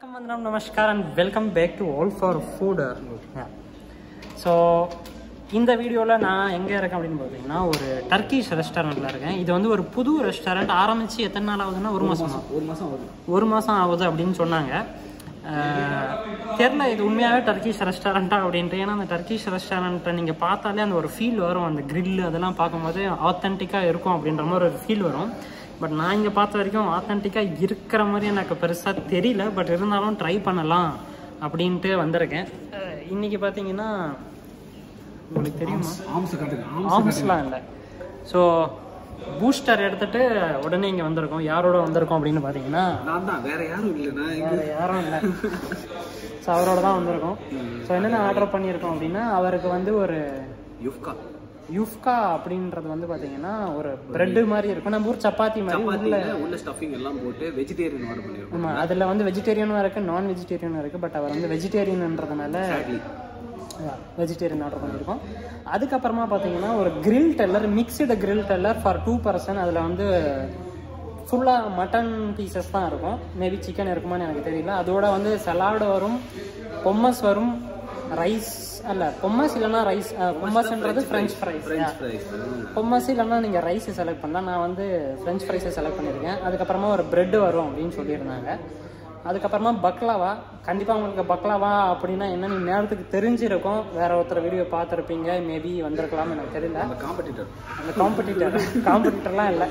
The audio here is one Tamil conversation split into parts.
வணக்கம் வந்தனம் நமஸ்கார் and welcome back to all for food so இந்த வீடியோவில் நான் எங்கே இருக்கேன் அப்படின்னு பார்த்தீங்கன்னா ஒரு டர்க்கிஷ் ரெஸ்டாரண்ட்டில் இருக்கேன் இது வந்து ஒரு புது ரெஸ்டாரண்ட் ஆரம்பித்து எத்தனை நாள் ஆகுதுன்னா ஒரு மாதம் ஒரு மாசம் ஆகுது ஒரு மாதம் ஆகுது அப்படின்னு சொன்னாங்க அஹ், தெரில இது உண்மையாகவே டர்க்கிஷ் ரெஸ்டாரண்ட்டா அப்படின்ட்டு ஏன்னா அந்த டர்க்கிஷ் ரெஸ்டாரண்ட்டை நீங்கள் பார்த்தாலே அந்த ஒரு ஃபீல் வரும் அந்த grill அதெல்லாம் பார்க்கும்போது ஆத்தென்டிக்காக இருக்கும் அப்படின்ற மாதிரி ஒரு ஃபீல் வரும் பட் நான் இங்கே பார்த்த வரைக்கும் ஆத்தென்டிக்காக இருக்கிற மாதிரி எனக்கு பெருசாக தெரியல பட் இருந்தாலும் ட்ரை பண்ணலாம் அப்படின்ட்டு வந்திருக்கேன் அஹ், இன்னைக்கு பார்த்தீங்கன்னா உங்களுக்கு தெரியுமா ஆம்ஸ் காட்டுங்க ஆம்ஸ் ஆர்ம்ஸ்லாம் இல்லை ஸோ பூஸ்டர் எடுத்துட்டு உடனே இங்கே வந்திருக்கோம் யாரோட வந்திருக்கோம் அப்படின்னு பார்த்தீங்கன்னா நான் தான் வேற யாரும் இல்லை நான் இங்க வேற யாரும் இல்லை ஸோ அவரோட தான் வந்திருக்கோம் ஸோ என்னென்ன ஆர்டர் பண்ணியிருக்கோம் அப்படின்னா அவருக்கு வந்து ஒரு யுஃப்கா யுஃப்கா அப்படின்றது வந்து பார்த்தீங்கன்னா ஒரு பிரெட் மாதிரி இருக்கும் நம்ம ஊர் சப்பாத்தி மாதிரி உள்ள சப்பாத்தில உள்ள ஸ்டஃபிங் எல்லாம் போட்டு வெஜிடேரியன் ஆர்டர் பண்ணிருக்கோம் ஆமாம் அதில் வந்து வெஜிடேரியனும் இருக்குது நான் வெஜிடேரியனும் இருக்குது பட் அவர் வந்து வெஜிடேரியன்ன்றதுனால Sadly. வெஜிடேரியன் ஆர்டர் பண்ணியிருக்கோம் அதுக்கப்புறமா பார்த்தீங்கன்னா ஒரு grill டெல்லர் மிக்சடு grill டெல்லர் ஃபார் டூ பர்சன் அதில் வந்து ஃபுல்லாக மட்டன் பீசஸ் தான் இருக்கும் மேபி சிக்கன் இருக்குமான்னு எனக்கு தெரியல அதோட வந்து சலாடு வரும் பொம்மஸ் வரும் ரைஸ் அல்ல பொம்மஸ் இல்லைன்னா ரைஸ் பொம்மஸ்ன்றது ஃப்ரெஞ்ச் ஃப்ரைஸ் Fries. பொம்மஸ் இல்லைன்னா நீங்கள் ரைஸ் செலக்ட் பண்ணலாம் நான் வந்து ஃப்ரெஞ்ச் ஃப்ரைஸை செலக்ட் பண்ணியிருக்கேன் அதுக்கப்புறமா ஒரு பிரெட் வரும் அப்படின்னு சொல்லியிருந்தாங்க அதுக்கப்புறமா பக்லாவா கண்டிப்பாக உங்களுக்கு பக்லாவா அப்படின்னா என்ன நீ நேரத்துக்கு தெரிஞ்சிருக்கும் வேற ஒருத்தர் வீடியோ பார்த்துருப்பீங்க மேபி வந்திருக்கலாம் எனக்கு தெரியல நம்ம காம்படிட்டர் அந்த காம்படிட்டர் காம்படிட்டர்லாம் இல்லை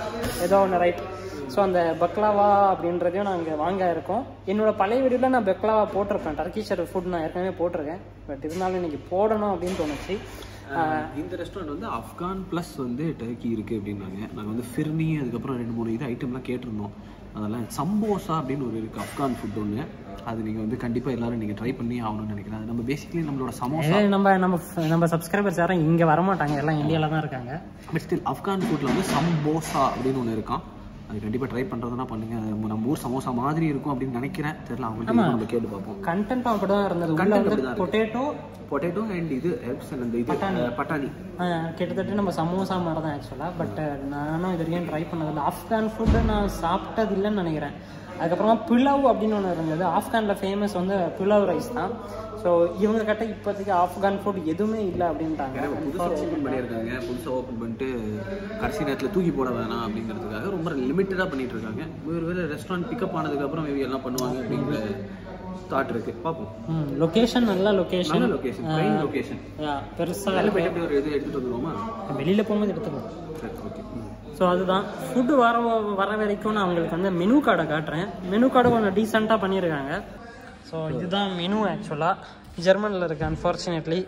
ஏதோ ஒன்று ரைட் ஸோ அந்த பக்லாவா அப்படின்றதையும் நான் இங்கே வாங்க இருக்கோம் என்னோட பழைய வீடியோவில் நான் பக்லாவா போட்டிருப்பேன் டர்க்கிஷர் ஃபுட் நான் ஏற்கனவே போட்டிருக்கேன் பட் இருந்தாலும் இன்னைக்கு போடணும் அப்படின்னு தோணுச்சு இந்த ரெஸ்டாரண்ட் வந்து ஆப்கான் ப்ளஸ் வந்து டர்க்கி இருக்கு அப்படின்னாங்க நாங்கள் வந்து ஃபிர்னி அதுக்கப்புறம் ரெண்டு மூணு இது ஐட்டம்லாம் கேட்டிருந்தோம் அதெல்லாம் சம்போசா அப்படின்னு ஒரு இருக்கு ஆப்கான் ஃபுட் ஒன்று அது நீங்கள் வந்து கண்டிப்பாக எல்லாரும் நீங்கள் ட்ரை பண்ணி ஆகணும்னு நினைக்கிறேன் அது நம்ம பேசிக்கலி நம்மளோட சமோசா ஏய், நம்ம நம்ம நம்ம சப்ஸ்கிரைபர்ஸ் யாரும் இங்கே வரமாட்டாங்க எல்லாம் இந்தியாவில் தான் இருக்காங்க பட் ஸ்டில் ஆப்கான் ஃபுட்டில் வந்து சம்போசா அப்படின்னு ஒன்று இருக்கான் அது கண்டிப்பாக ட்ரை பண்ணுறதுனா பண்ணுங்க அது நம்ம- நம்ம ஊர் சமோசா மாதிரி இருக்கும் அப்படின்னு நினைக்கிறேன் தெரியல அவங்கள்ட்ட நம்ம கேட்டு பார்ப்போம் கண்டென்ட்டும் அப்படி தான் இருந்தது உள்ள Content வந்து அப்படிதான் இருக்கு. பொட்டேட்டோ பொட்டேட்டோ அண்ட் இது ஹெர்ப்ஸ் அந்த இது அஹ், பட்டாணி கிட்டத்தட்ட நம்ம சமோசா மாதிரி தான் ஆக்சுவலாக பட் நானும் இது வரைக்கும் ட்ரை பண்ணதில்லை ஆப்கான் ஃபுட்டு நான் சாப்பிட்டது இல்லைன்னு நினைக்கிறேன் அதுக்கப்புறமா பிளவ் அப்படின்னு ஒன்று இருந்தது ஆப்கானில் ஃபேமஸ் வந்து பிளவ் ரைஸ் தான் ஸோ இவங்க கிட்ட இப்போதைக்கு ஆப்கான் ஃபுட் எதுவுமே இல்லை அப்படின்ட்டாங்க புதுசாக ஓப்பன் பண்ணியிருக்காங்க புதுசாக ஓப்பன் பண்ணிட்டு கடைசி நேரத்தில் தூக்கி போட வேணாம் அப்படிங்கிறதுக்காக ரொம்ப லிமிட்டடாக பண்ணிட்டு இருக்காங்க ஒரு வேளை ரெஸ்டாரண்ட் பிக்கப் ஆனதுக்கப்புறம் மேபி எல்லாம் பண்ணுவாங்க அப்படிங்கிற தாட் இருக்கு பார்ப்போம் லொக்கேஷன் நல்ல லொக்கேஷன் நல்ல லொகேஷன் ட்ரெயின் லொகேஷன் பெருசாக வேலை போயிட்டு அப்படியே ஒரு இது எடுத்துட்டு வந்துருவோமா வெளியில் போகும்போது எடுத்துக்கலாம் சரி ஓகே ஸோ அதுதான் ஃபுட்டு வர வர வரைக்கும் நான் உங்களுக்கு வந்து மெனு கார்டை காட்டுறேன் மெனு கார்டு கொஞ்சம் டீசெண்டாக பண்ணியிருக்காங்க ஸோ இதுதான் மெனு ஆக்சுவலாக ஜெர்மனில் இருக்குது அன்ஃபார்ச்சுனேட்லி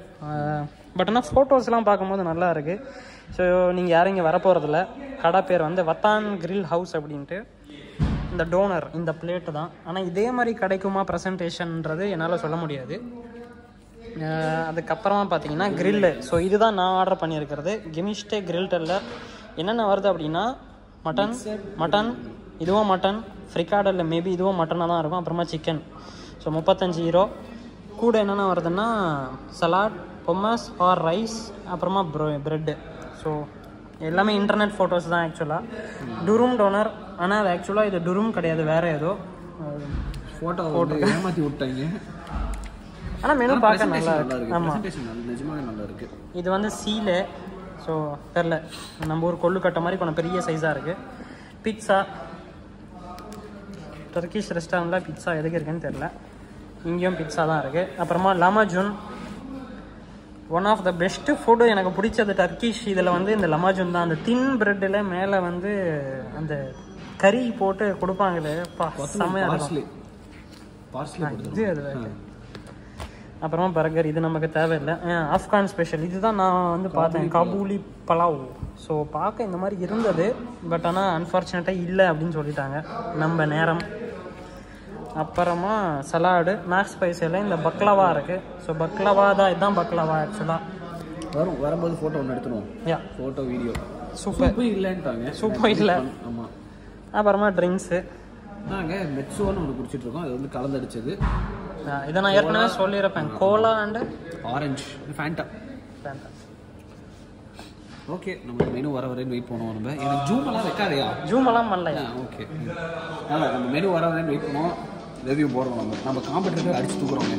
பட் ஆனால் ஃபோட்டோஸ்லாம் பார்க்கும்போது நல்லா இருக்குது ஸோ நீங்கள் யாரும் இங்கே வரப்போகிறதில்ல கடை பேர் வந்து வத்தான் grill ஹவுஸ் அப்படின்ட்டு இந்த டோனர் இந்த பிளேட்டு தான் ஆனால் இதே மாதிரி கிடைக்குமா ப்ரெசன்டேஷன்ன்றது என்னால் சொல்ல முடியாது அஹ் அதுக்கப்புறமா பார்த்தீங்கன்னா கிரில்லு ஸோ இதுதான் நான் ஆர்டர் பண்ணியிருக்கிறது கெமிஸ்டே கிரில் டெல்லர் என்னென்ன வருது அப்படின்னா மட்டன் மட்டன் இதுவும் மட்டன் ஃப்ரிகாடலில் மேபி இதுவும் மட்டனாக தான் இருக்கும் அப்புறமா சிக்கன் ஸோ முப்பத்தஞ்சு ஹீரோ கூட என்னென்ன வருதுன்னா சலாட் பொம்மஸ் ஆர் ரைஸ் அப்புறமா ப்ரோ ப்ரெட்டு ஸோ எல்லாமே இன்டர்நெட் ஃபோட்டோஸ் தான் ஆக்சுவலாக டுரும் டோனர் ஆனால் அது ஆக்சுவலாக இது டுரும் கிடையாது வேறு ஏதோ ஃபோட்டோ போட்டு ஏமாற்றி விட்டாங்க ஆனால் மெனு பார்க்க நல்லா நல்லா இருக்கு இருக்கு ஆமாம் ப்ரெசன்டேஷன் நல்ல நிஜமாவே நல்லா இருக்கு இது வந்து சீலு ஸோ தெரில நம்ம ஊர் கொள்ளு கட்ட மாதிரி கொஞ்சம் பெரிய சைஸாக இருக்குது பிட்ஸா டர்க்கிஷ் ரெஸ்டாரண்ட்டில் பிட்ஸா எதுக்கு இருக்குன்னு தெரில இங்கேயும் பிட்ஸா தான் இருக்குது அப்புறமா லமாஜூன் one of the best food எனக்கு பிடிச்சது டர்க்கிஷ் இதில் வந்து இந்த லமாஜூன் தான் அந்த தின் ப்ரெட்டில் மேலே வந்து அந்த கறி போட்டு கொடுப்பாங்களே பா செம்மையாக இருக்கும் பார்ஸ்லி பார்ஸ்லி இது அது வேறு அப்புறமா பர்கர் இது நமக்கு தேவையில்லை அஹ் ஆப்கான் ஸ்பெஷல் இதுதான் நான் வந்து பார்த்தேன் காபூலி பலாவ் ஸோ பார்க்க இந்த மாதிரி இருந்தது பட் ஆனால் அன்ஃபார்ச்சுனேட்டாக இல்லை அப்படின்னு சொல்லிட்டாங்க நம்ம நேரம் அப்புறமா சலாடு மேக்ஸ் ஸ்பைஸில் இந்த பக்லவா இருக்குது ஸோ பக்லவா தான் இதுதான் பக்லவா ஆக்சுவலாக வரும் வரும்போது ஃபோட்டோ ஒன்று எடுத்துருவோம் yeah photo video super soup இல்லைன்ட்டாங்க சூப்பர் இல்லை ஆமாம் அப்புறமா ட்ரிங்க்ஸு நாங்கள் மெட்ஸோன்னு ஒன்று குடிச்சிட்டு இருக்கோம் அது வந்து கலந்தடிச்சது இதை நான் ஏற்கனவே சொல்லியிருப்பேன் cola and orange Fanta okay நம்ம மெனு வர வரையும் வெயிட் பண்ணுவோம் நம்ம எனக்கு ஜூம் எல்லாம் வைக்காதையா ஜூம் எல்லாம் பண்ணலையா ஓகே அதான் நம்ம மெனு வர வரையும் வெயிட் பண்ணுவோம் ரிவ்யூ போடுறோம் நம்ம நம்ம காம்படிட்டர் அடிச்சு தூக்குறோங்க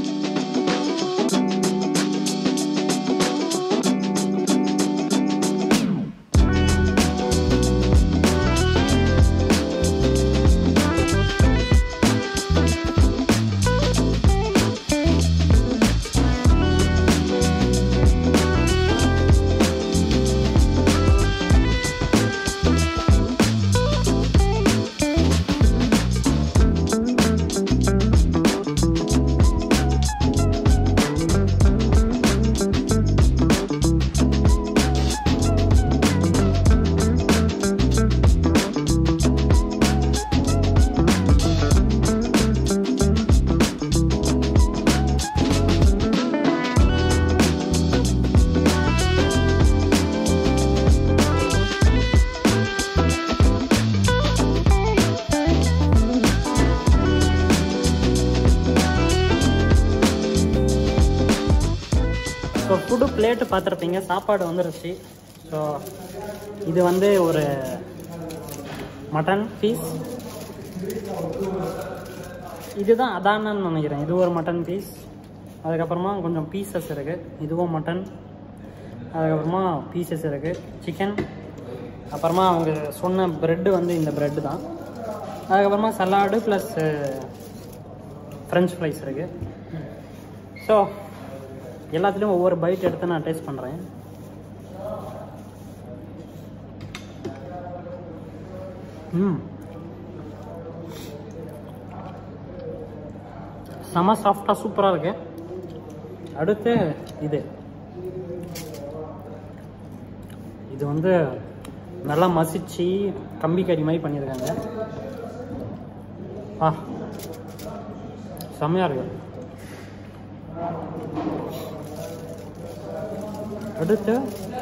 ஸோ ஃபுட்டு பிளேட்டு பார்த்துருப்பீங்க சாப்பாடு வந்துருச்சு ஸோ இது வந்து ஒரு மட்டன் பீஸ் இதுதான் அதானன்னு நினைக்கிறேன் இது ஒரு மட்டன் பீஸ் அதுக்கப்புறமா கொஞ்சம் பீசஸ் இருக்குது இதுவும் மட்டன் அதுக்கப்புறமா பீசஸ் இருக்குது சிக்கன் அப்புறமா அவங்க சொன்ன ப்ரெட்டு வந்து இந்த ப்ரெட்டு தான் அதுக்கப்புறமா சலாடு ப்ளஸ் ஃப்ரெஞ்ச் ஃப்ரைஸ் இருக்குது ஸோ எல்லாத்துலேயும் ஒவ்வொரு பைட் எடுத்து நான் டேஸ்ட் பண்ணுறேன் ம் செம சாஃப்டாக சூப்பராக இருக்கு அடுத்து இது இது வந்து நல்லா மசிச்சு கம்பி கறி மாதிரி பண்ணியிருக்காங்க ஆ செம்மையாக இருக்கு அடுத்து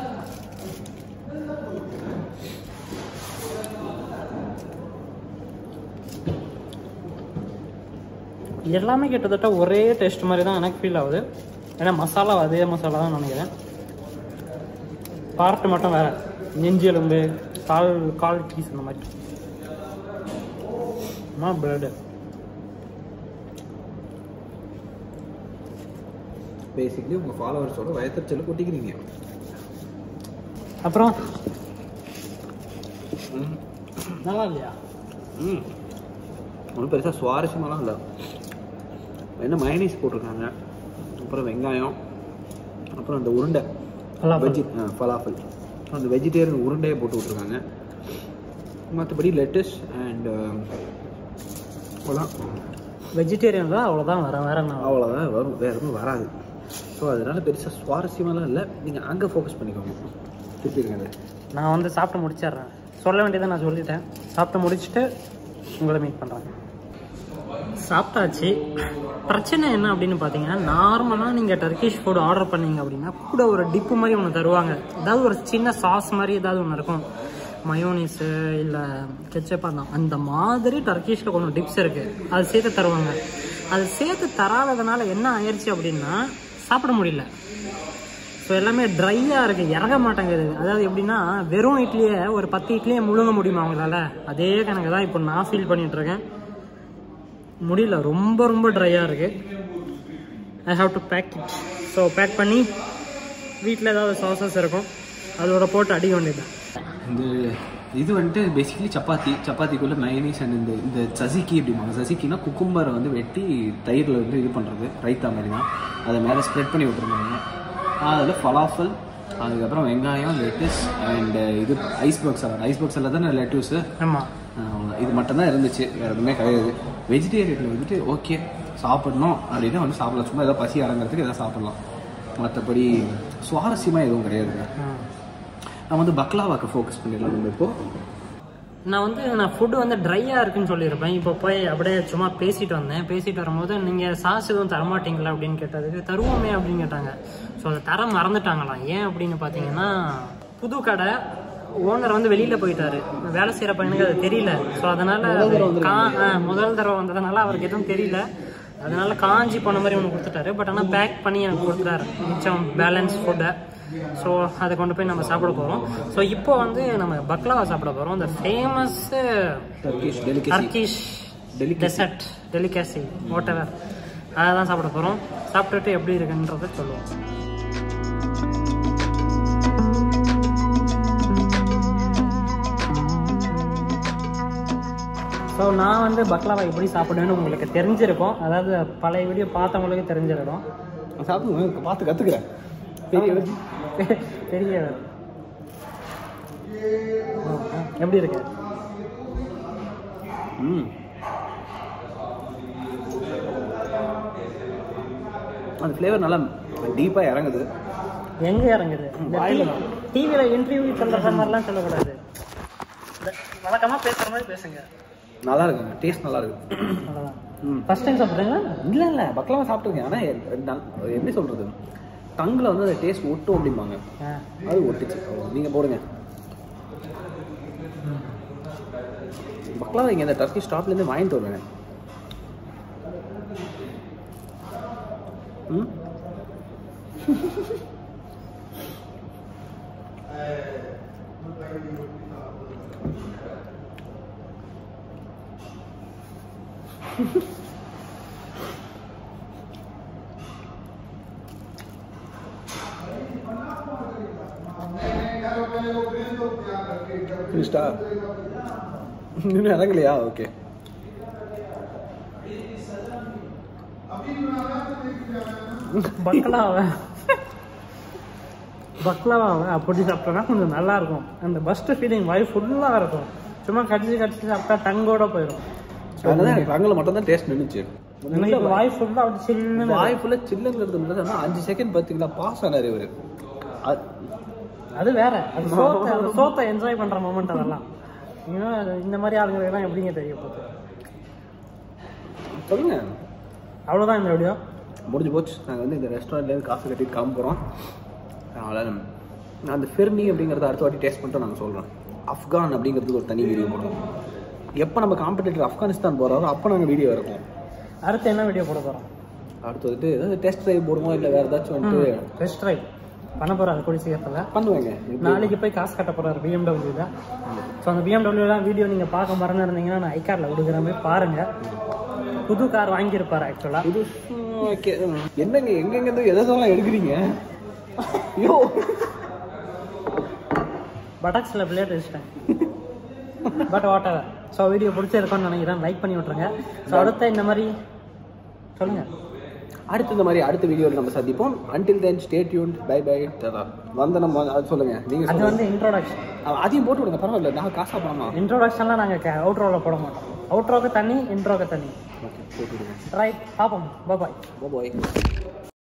எல்லாமே கிட்டத்தட்ட ஒரே டேஸ்ட் மாதிரி தான் எனக்கு ஃபீல் ஆகுது ஏன்னா மசாலா அதே மசாலா தான் நினைக்கிறேன் பார்ட் மட்டும் வேற நெஞ்சு எலும்பு கால் கால் பீஸ் அந்த மாதிரி பிரெட் பேசிக்கலி உங்கள் ஃபாலோவர்ஸோட வயத்தறிச்சல கொட்டிக்கிறீங்க அப்புறம் நல்லா இல்லையா ம் ஒன்றும் பெருசாக சுவாரஸ்யமாலாம் இல்லை என்ன மயனீஸ் போட்டிருக்காங்க அப்புறம் வெங்காயம் அப்புறம் அந்த உருண்டை Falafel. வெஜி ஃபலாஃபல் அந்த வெஜிடேரியன் உருண்டையை போட்டு விட்ருக்காங்க மற்றபடி லெட்டஸ் அண்ட் அவ்வளோதான் வெஜிடேரியன் தான் அவ்வளோதான் வர வேற என்ன அவ்வளோதான் வரும் வேறு எதுவும் வராது ஸோ அதனால பெருசாக சுவாரஸ்யமாலாம் இல்லை நீங்கள் அங்கே ஃபோக்கஸ் பண்ணிக்கோங்க திருப்பிடுங்க அதை நான் வந்து சாப்பிட்டு முடிச்சிடுறேன் சொல்ல வேண்டியதை நான் சொல்லிட்டேன் சாப்பிட்டு முடிச்சுட்டு உங்களை மீட் பண்ணுறேன் சாப்பிட்டாச்சு பிரச்சனை என்ன அப்படின்னு பார்த்தீங்கன்னா நார்மலாக நீங்கள் டர்க்கிஷ் ஃபுட் ஆர்டர் பண்ணீங்க அப்படின்னா கூட ஒரு டிப்பு மாதிரி ஒன்று தருவாங்க ஏதாவது ஒரு சின்ன சாஸ் மாதிரி ஏதாவது ஒன்று இருக்கும் மயோனிஸு இல்லை கெச்சப் அந்த அந்த மாதிரி டர்க்கிஷில் கொஞ்சம் டிப்ஸ் இருக்குது அது சேர்த்து தருவாங்க அது சேர்த்து தராததுனால என்ன ஆயிடுச்சு அப்படின்னா சாப்பிட முடியல ஸோ எல்லாமே ட்ரையாக இருக்குது இறங்க மாட்டேங்குது அதாவது எப்படின்னா வெறும் இட்லியை ஒரு பத்து இட்லியை முழுங்க முடியுமா அவங்களால அதே கணக்கு தான் இப்போ நான் ஃபீல் பண்ணிட்டு இருக்கேன் முடியல ரொம்ப ரொம்ப ட்ரையாக இருக்குது I have to pack it so pack பண்ணி வீட்டில் ஏதாவது சாசஸ் இருக்கும் அதோட போட்டு அடிக்க வேண்டியது இந்த இது வந்துட்டு பேசிக்கலி சப்பாத்தி சப்பாத்திக்குள்ளே மயனீஸ் அண்ட் இந்த இந்த சசிக்கி அப்படிம்பாங்க சசிக்கினா குக்கும்பரை வந்து வெட்டி தயிரில் வந்து இது பண்ணுறது ரைத்தா மாதிரி தான் அதை மேலே ஸ்ப்ரெட் பண்ணி விட்டுருந்தாங்க அதில் ஃபலாஃபல் அதுக்கப்புறம் வெங்காயம் லெட்டஸ் அண்ட் இது ஐஸ்பர்க் சாலட் ஐஸ்பர்க் சாலட் தானே லெட்டூஸு ஆமாம் இது மட்டும்தான் இருந்துச்சு வேறு எதுவுமே கிடையாது வெஜிடேரியனில் வந்துட்டு ஓகே சாப்பிடணும் அப்படின்னா வந்து சாப்பிடலாம் சும்மா ஏதாவது பசி அடங்கிறதுக்கு எதாவது சாப்பிடலாம் மற்றபடி சுவாரஸ்யமாக எதுவும் கிடையாதுங்க நான் வந்து பக்லாவாக்கு ஃபோக்கஸ் பண்ணிடலாம் நம்ம இப்போ நான் வந்து நான் ஃபுட்டு வந்து ட்ரையாக இருக்குன்னு சொல்லியிருப்பேன் இப்போ போய் அப்படியே சும்மா பேசிட்டு வந்தேன் பேசிட்டு வரும்போது நீங்கள் சாஸ் எதுவும் தரமாட்டீங்களா அப்படின்னு கேட்டதுக்கு தருவோமே அப்படின்னு கேட்டாங்க ஸோ அதை தர மறந்துட்டாங்களாம் ஏன் அப்படின்னு பார்த்தீங்கன்னா புது கடை ஓனர் வந்து வெளியில் போயிட்டாரு வேலை செய்கிற பையனுக்கு அது தெரியல ஸோ அதனால கா ஆ, முதல் தடவை வந்ததுனால அவருக்கு எதுவும் தெரியல அதனால காஞ்சி போன மாதிரி ஒன்று கொடுத்துட்டாரு பட் ஆனால் பேக் பண்ணி எனக்கு கொடுத்துட்டாரு மிச்சம் பேலன்ஸ் ஃபுட்டை ஸோ அதை கொண்டு போய் நம்ம சாப்பிட போகிறோம் ஸோ இப்போ வந்து நம்ம பக்லாவா சாப்பிட போகிறோம் இந்த famous Turkish delicacy Turkish Delicacy. Dessert delicacy whatever அதை தான் சாப்பிட போகிறோம் சாப்பிட்டுட்டு எப்படி இருக்குன்றதை சொல்லுவோம் ஸோ நான் வந்து பக்லாவா எப்படி சாப்பிடுவேன்னு உங்களுக்கு தெரிஞ்சிருக்கும் அதாவது பழைய வீடியோ பார்த்தவங்களுக்கு தெரிஞ்சிருக்கும் சாப்பிடுங்க பார்த்து கற்றுக்குறேன் பெரிய தெரிய எப்படி இருக்கு ம் அந்த ஃப்ளேவர் நல்லா டீப்பாக இறங்குது எங்க இறங்குது வாயில டிவியில இன்டர்வியூ சொல்ற மாதிரிலாம் சொல்லக்கூடாது இந்த வழக்கமா பேசுற மாதிரி பேசுங்க நல்லா இருக்குங்க டேஸ்ட் நல்லா இருக்கு அவ்வளவுதான் ம் ஃபர்ஸ்ட் டைம் சாப்பிட்றீங்களா இல்லை இல்லை பக்கலாமா சாப்பிட்ருக்கேன் ஆனால் எப்படி சொல்கிறது டங்கில் வந்து அந்த டேஸ்ட் ஒட்டும் அப்படிம்பாங்க அது ஒட்டுச்சு நீங்கள் போடுங்க பக்லாவா இங்கே இந்த டர்க்கி ஸ்டாப்லேருந்து வாங்கிட்டு வருவேன் ம் ஃபினிஷ்டா இன்னும் இறங்கலையா ஓகே பக்லாவை பக்லாவாவை அப்படி சாப்பிட்டோன்னா கொஞ்சம் நல்லா இருக்கும் அந்த பஸ்ட் ஃபீலிங் வாய் ஃபுல்லாக இருக்கும் சும்மா கடிச்சு கடிச்சு சாப்பிட்டா டங்கோட போயிடும் அதனால எனக்கு டங்கில் மட்டும் தான் டேஸ்ட் நின்றுச்சு எனக்கு இப்ப வாய் ஃபுல்லாக அப்படி சில்லுன்னு வாய் ஃபுல்லாக சில்லுங்கிறது மட்டும் தான் அஞ்சு செகண்ட் பார்த்தீங்களா பாஸ் ஆனார் இவர் அது வேற அது சோத்தை அந்த சோத்தை என்ஜாய் பண்ற மொமெண்ட் அதெல்லாம் இன்னும் அது இந்த மாதிரி ஆளுங்களுக்கெல்லாம் எப்படிங்க தெரிய போகுது சொல்லுங்க அவ்வளோதான் இந்த வீடியோ முடிஞ்சு போச்சு நாங்கள் வந்து இந்த ரெஸ்டாரண்ட்லேருந்து காசு கட்டிட்டு கிளம்ப போகிறோம் அதனால் நான் அந்த ஃபெர்னி அப்படிங்கிறத அடுத்த வாட்டி டேஸ்ட் பண்ணிட்டு நாங்கள் சொல்கிறோம் அஃப்கான் அப்படிங்கிறதுக்கு ஒரு தனி வீடியோ போடுறோம் எப்போ நம்ம காம்படிட்டர் ஆப்கானிஸ்தான் போகிறாரோ அப்போ நாங்கள் வீடியோ இருக்கும் அடுத்து என்ன வீடியோ போட போகிறோம் அடுத்து வந்துட்டு ஏதாவது டெஸ்ட் ட்ரைவ் போடுவோம் இல்லை வேறு ஏதாச்சும் வந்துட்டு டெஸ்ட் ட்ரைவ் பண்ண போகிறாரு கூடி சீக்கிரத்தில் பண்ணுவேங்க நாளைக்கு போய் காசு கட்ட போகிறாரு பிஎம்டபிள்யூ தான் ஸோ அந்த பிஎம்டபிள்யூ தான் வீடியோ நீங்கள் பார்க்க மறந்து இருந்தீங்கன்னா நான் ஐகார்டில் கொடுக்குற மாதிரி பாருங்கள் புது கார் வாங்கியிருப்பார் ஆக்சுவலாக இது ஓகே என்னங்க எங்கெங்க எதெல்லாம் எடுக்கிறீங்க ஐயோ பட்டாக்ஸில் பிளேட் வச்சுட்டேன் but whatever so video பிடிச்சிருக்கோன்னு நினைக்கிறேன் லைக் பண்ணி விட்ருங்க ஸோ அடுத்த இந்த மாதிரி சொல்லுங்கள் அடுத்து இந்த மாதிரி அடுத்த வீடியோவில் நம்ம சந்திப்போம் until then stay tuned bye bye tata வந்தனம் அது சொல்லுங்க நீங்க அது சொல்லுங்க வந்து இன்ட்ரோடக்ஷன் அ- அதையும் போட்டு விடுங்க பரவாயில்ல நான் காசா பணமா இன்ட்ரோடக்ஷன்லாம் நாங்கள் அவுட்ரோவில் போட மாட்டோம் அவுட்ரோக்கு தண்ணி இன்ட்ரோக்கு தண்ணி ஓகே போட்டு விடுங்க ரைட் பார்ப்போம் பாய் பாய்